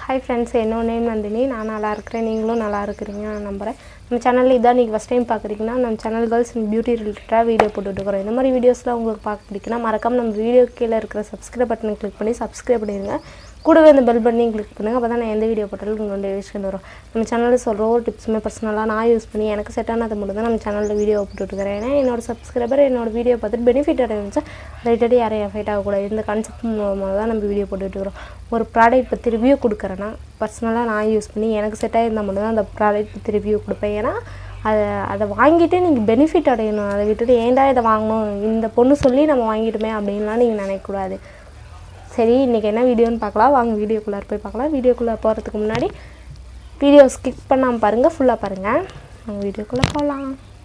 hi friends என்னோட name Nandini நான் நல்லா இருக்கிறேன் நீங்களும் நல்லா இருக்கிறீங்க நான் நம்புகிறேன் நம்ம சேனலில் இதான் நீங்கள் ஃபஸ்ட் டைம் பார்க்குறீங்கன்னா நம்ம சேனல் கேர்ள்ஸ் அண்ட் பியூட்டி ரிலேட்டடாக வீடியோ போட்டுட்ருக்குறோம் இந்த மாதிரி வீடியோஸ்லாம் உங்களுக்கு பார்க்க பிடிக்குன்னா மறக்காம நம்ம வீடியோ கீழே இருக்கிற சப்ஸ்கிரைப் பட்டனை கிளிக் பண்ணி சப்ஸ்கிரைப் பண்ணிடுங்க கூடவே அந்த பெல் பட்டனையும் கிளிக் பண்ணுங்கள் அப்போ தான் நான் எந்த வீடியோ போட்டாலும் உங்களுக்கு நோட்டிஃபிகேஷன் வரும் நம்ம சேனலில் சொல்கிற ஒரு டிப்ஸுமே பர்சனலாக நான் யூஸ் பண்ணி எனக்கு செட் ஆனது மட்டும் தான் நம்ம சேனலில் வீடியோ போட்டுட்ருக்கிறேன் ஏன்னா என்னோட சப்ஸ்கிரைபர் என்னோட வீடியோ பார்த்துட்டு பெனிஃபிட் அடைஞ்சா ரைட்டடி யாரையும் எஃபெக்ட் ஆகக்கூடாது இந்த கான்செப்ட் மூலமாக தான் நம்ம வீடியோ போட்டுட்ருக்குறோம் ஒரு ப்ராடக்ட் பற்றி ரிவ்யூ கொடுக்குறேன்னா பர்சனலாக நான் யூஸ் பண்ணி எனக்கு செட் ஆகிருந்தால் மட்டும் தான் அந்த ப்ராடக்ட் பற்றி ரிவ்யூ கொடுப்பேன் ஏன்னா அதை அதை வாங்கிட்டு நீங்கள் பெனிஃபிட் அடையணும் அதை விட்டுட்டு ஏன்டா இதை வாங்கணும் இந்த பொண்ணு சொல்லி நம்ம வாங்கிட்டோமே அப்படின்லாம் நீங்கள் நினைக்கக்கூடாது சரி இன்றைக்கி என்ன வீடியோன்னு பார்க்கலாம் வாங்க வீடியோக்குள்ளார போய் பார்க்கலாம் வீடியோக்குள்ளே போகிறதுக்கு முன்னாடி வீடியோ ஸ்கிப் பண்ணாமல் பாருங்கள் ஃபுல்லாக பாருங்கள் நம்ம வீடியோக்குள்ளே போகலாம்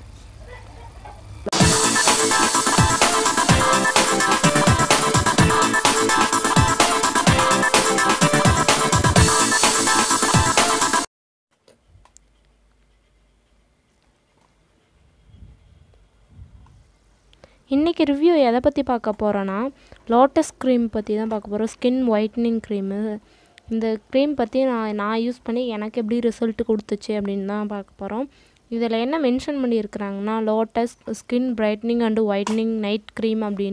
இன்றைக்கி ரிவ்யூ எதை பற்றி பார்க்க போகிறோன்னா லோட்டஸ் க்ரீம் பற்றி தான் பார்க்க போகிறோம் ஸ்கின் ஒயிட்னிங் க்ரீமு இந்த க்ரீம் பற்றி நான் நான் யூஸ் பண்ணி எனக்கு எப்படி ரிசல்ட் கொடுத்துச்சு அப்படின்னு தான் பார்க்க போகிறோம் இதில் என்ன மென்ஷன் பண்ணியிருக்கிறாங்கன்னா Lotus skin brightening and whitening night cream அப்படின்னு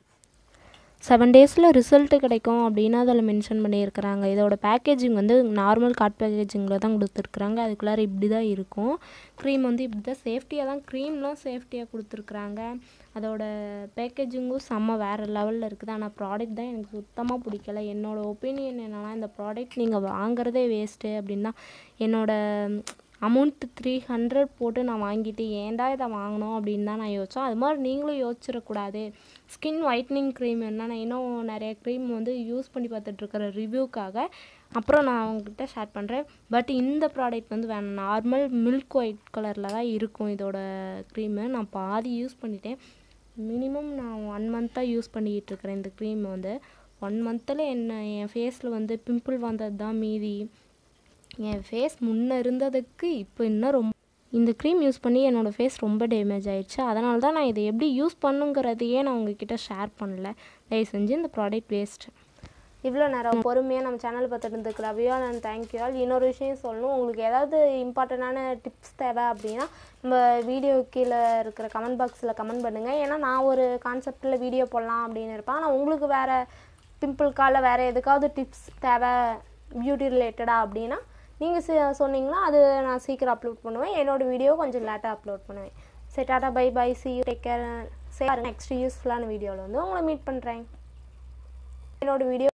செவன் டேஸில் ரிசல்ட்டு கிடைக்கும் அப்படின்னு அதில் மென்ஷன் பண்ணியிருக்கிறாங்க இதோட பேக்கேஜிங் வந்து நார்மல் கார்ட் பேக்கேஜிங்கில் தான் கொடுத்துருக்குறாங்க அதுக்குள்ளார இப்படி தான் இருக்கும் க்ரீம் வந்து இப்படி தான் சேஃப்டியாக தான் க்ரீம்லாம் சேஃப்டியாக கொடுத்துருக்குறாங்க அதோட பேக்கேஜிங்கும் செம்ம வேறு லெவலில் இருக்குது ஆனால் ப்ராடக்ட் தான் எனக்கு சுத்தமாக பிடிக்கல என்னோடய ஒப்பீனியன் என்னென்னா இந்த ப்ராடக்ட் நீங்கள் வாங்குறதே வேஸ்ட்டு அப்படின்னா என்னோடய அமௌண்ட்டு த்ரீ ஹண்ட்ரட் போட்டு நான் வாங்கிட்டு ஏன்டா இதை வாங்கினோம் அப்படின்னு தான் நான் யோசித்தேன் அது மாதிரி நீங்களும் யோசிச்சிடக்கூடாது ஸ்கின் ஒயிட்னிங் க்ரீம் என்ன நான் இன்னும் நிறைய க்ரீம் வந்து யூஸ் பண்ணி பார்த்துட்ருக்கிற ரிவ்யூக்காக அப்புறம் நான் அவங்ககிட்ட ஷேர் பண்ணுறேன் பட் இந்த ப்ராடக்ட் வந்து வேணாம் நார்மல் மில்க் ஒயிட் கலரில் தான் இருக்கும் இதோட க்ரீமு நான் பாதி யூஸ் பண்ணிட்டேன் மினிமம் நான் ஒன் மந்த்தாக யூஸ் பண்ணிக்கிட்டு இருக்கிறேன் இந்த க்ரீம் வந்து ஒன் மந்தில் என்ன என் ஃபேஸில் வந்து பிம்பிள் வந்தது தான் மீதி என் ஃபேஸ் முன்னே இருந்ததுக்கு இப்போ இன்னும் ரொம்ப இந்த க்ரீம் யூஸ் பண்ணி என்னோடய ஃபேஸ் ரொம்ப டேமேஜ் ஆயிடுச்சு அதனால தான் நான் இதை எப்படி யூஸ் பண்ணுங்கிறதையே நான் உங்ககிட்ட ஷேர் பண்ணல தயவு செஞ்சு இந்த ப்ராடக்ட் வேஸ்ட் இவ்வளோ நேரம் பொறுமையாக நம்ம சேனல் பார்த்துட்டு இருந்துக்கு love you and thank you all இன்னொரு விஷயம் சொல்லணும் உங்களுக்கு ஏதாவது இம்பார்ட்டண்ட்டான டிப்ஸ் தேவை அப்படின்னா நம்ம வீடியோ கீழே இருக்கிற கமெண்ட் பாக்ஸில் கமெண்ட் பண்ணுங்கள் ஏன்னா நான் ஒரு கான்செப்டில் வீடியோ போடலாம் அப்படின்னு இருப்பேன் ஆனால் உங்களுக்கு வேறு பிம்பிள்கால வேறு எதுக்காவது டிப்ஸ் தேவை பியூட்டி ரிலேட்டடாக அப்படின்னா நீங்கள் சொன்னீங்கன்னா அது நான் சீக்கிரம் அப்லோட் பண்ணுவேன் என்னோடய வீடியோ கொஞ்சம் லேட்டாக அப்லோட் பண்ணுவேன் சரி tata bye bye see you take care சரி நெக்ஸ்ட் யூஸ்ஃபுல்லான வீடியோவில் வந்து உங்களை மீட் பண்ணுறேன் என்னோடய வீடியோ